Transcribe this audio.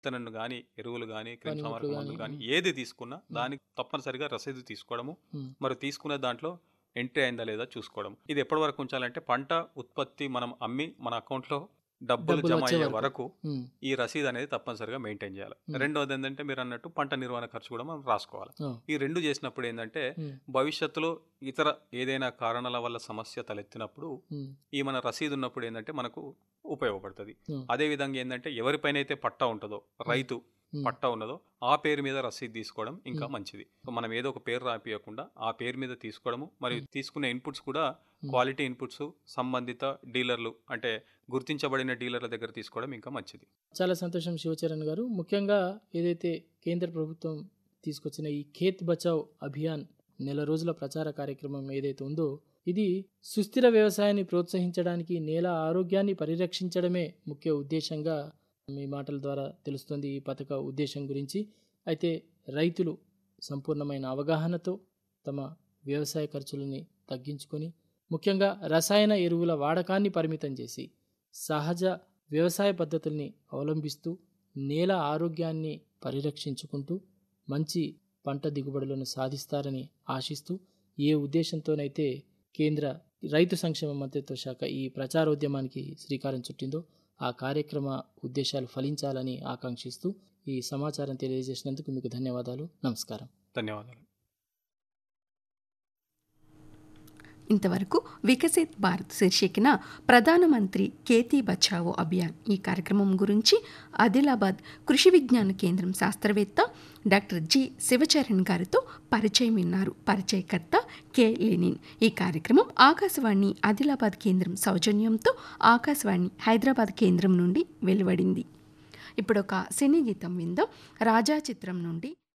విత్తనాలు కానీ ఎరువులు కానీ పనిముట్లు క్రిమిసంహారక మందులు గానీ, కానీ ఉమ్. ఏది తీసుకున్నా దానికి తప్పనిసరిగా రసీదు తీసుకోవడము ఉమ్, మరి తీసుకునే దాంట్లో ఎంట్రీ అయిందా లేదా చూసుకోవడం ఇది ఎప్పటి వరకు ఉంచాలంటే పంట ఉత్పత్తి మనం అమ్మి మన అకౌంట్లో డబ్బులు డబ్బులు జమ వచ్చే అయ్యే వరకు. వరకు ఉమ్, ఈ రసీదు అనేది తప్పనిసరిగా మెయింటైన్ చేయాలి ఉమ్. రెండోది ఏంటంటే మీరు అన్నట్టు పంట నిర్వహణ ఖర్చు కూడా మనం రాసుకోవాలి ఆ, ఈ రెండు చేసినప్పుడు ఏంటంటే ఉమ్, భవిష్యత్తులో ఇతర ఏదైనా కారణాల వల్ల సమస్య తలెత్తినప్పుడు ఉమ్, ఈ మన రసీదు ఉన్నప్పుడు ఏంటంటే మనకు ఉపయోగపడుతుంది ఉమ్, అదే విధంగా ఏంటంటే ఎవరిపైన అయితే పట్టా ఉంటుందో రైతు ఉమ్, పట్టా ఉన్నదో ఆ పేరు మీద రసీదు తీసుకోవడం ఇంకా మ్. మంచిది సో మనం ఏదో ఒక పేరు రాపియకుండా ఆ పేరు మీద తీసుకోవడము మరియు మ్. తీసుకునే ఇన్పుట్స్ కూడా మ్. క్వాలిటీ ఇన్పుట్స్ సంబంధిత డీలర్లు అంటే గుర్తించబడిన డీలర్ల దగ్గర తీసుకోవడం ఇంకా మంచిది చాలా సంతోషం శివచరణ్ గారు ముఖ్యంగా ఏదైతే కేంద్ర ప్రభుత్వం తీసుకొచ్చిన ఈ ఖేత్ బచావ్ అభియాన్ నెల రోజుల ప్రచార కార్యక్రమం ఏదైతే ఉందో ఇది సుస్థిర వ్యవసాయాన్ని ప్రోత్సహించడానికి నేల ఆరోగ్యాన్ని పరిరక్షించడమే ముఖ్య ఉద్దేశంగా మీ మాటల ద్వారా తెలుస్తుంది ఈ పథక ఉద్దేశం గురించి అయితే రైతులు సంపూర్ణమైన అవగాహనతో తమ వ్యవసాయ ఖర్చులని తగ్గించుకొని ముఖ్యంగా రసాయన ఎరువుల వాడకాన్ని పరిమితం చేసి సహజ వ్యవసాయ పద్ధతుల్ని అవలంబిస్తూ నేల ఆరోగ్యాన్ని పరిరక్షించుకుంటూ మంచి పంట దిగుబడులను సాధిస్తారని ఆశిస్తూ ఏ ఉద్దేశంతోనైతే కేంద్ర రైతు సంక్షేమ మంత్రిత్వ శాఖ ఈ ప్రచారోద్యమానికి శ్రీకారం చుట్టిందో ఆ కార్యక్రమ ఉద్దేశాలు ఫలించాలని ఆకాంక్షిస్తూ ఈ సమాచారం తెలియజేసినందుకు మీకు ధన్యవాదాలు నమస్కారం ధన్యవాదాలు ఇంతవరకు వికసిత్ భారత్ శీర్షికన ప్రధానమంత్రి కేతీ బచావో అభియాన్ ఈ కార్యక్రమం గురించి ఆదిలాబాద్ కృషి విజ్ఞాన కేంద్రం శాస్త్రవేత్త డాక్టర్ జి శివచరణ్ గారితో పరిచయం విన్నారు పరిచయకర్త కె లెనిన్ ఈ కార్యక్రమం ఆకాశవాణి ఆదిలాబాద్ కేంద్రం సౌజన్యంతో ఆకాశవాణి హైదరాబాద్ కేంద్రం నుండి వెలువడింది ఇప్పుడు ఒక సినీ గీతం విందాం రాజా చిత్రం నుండి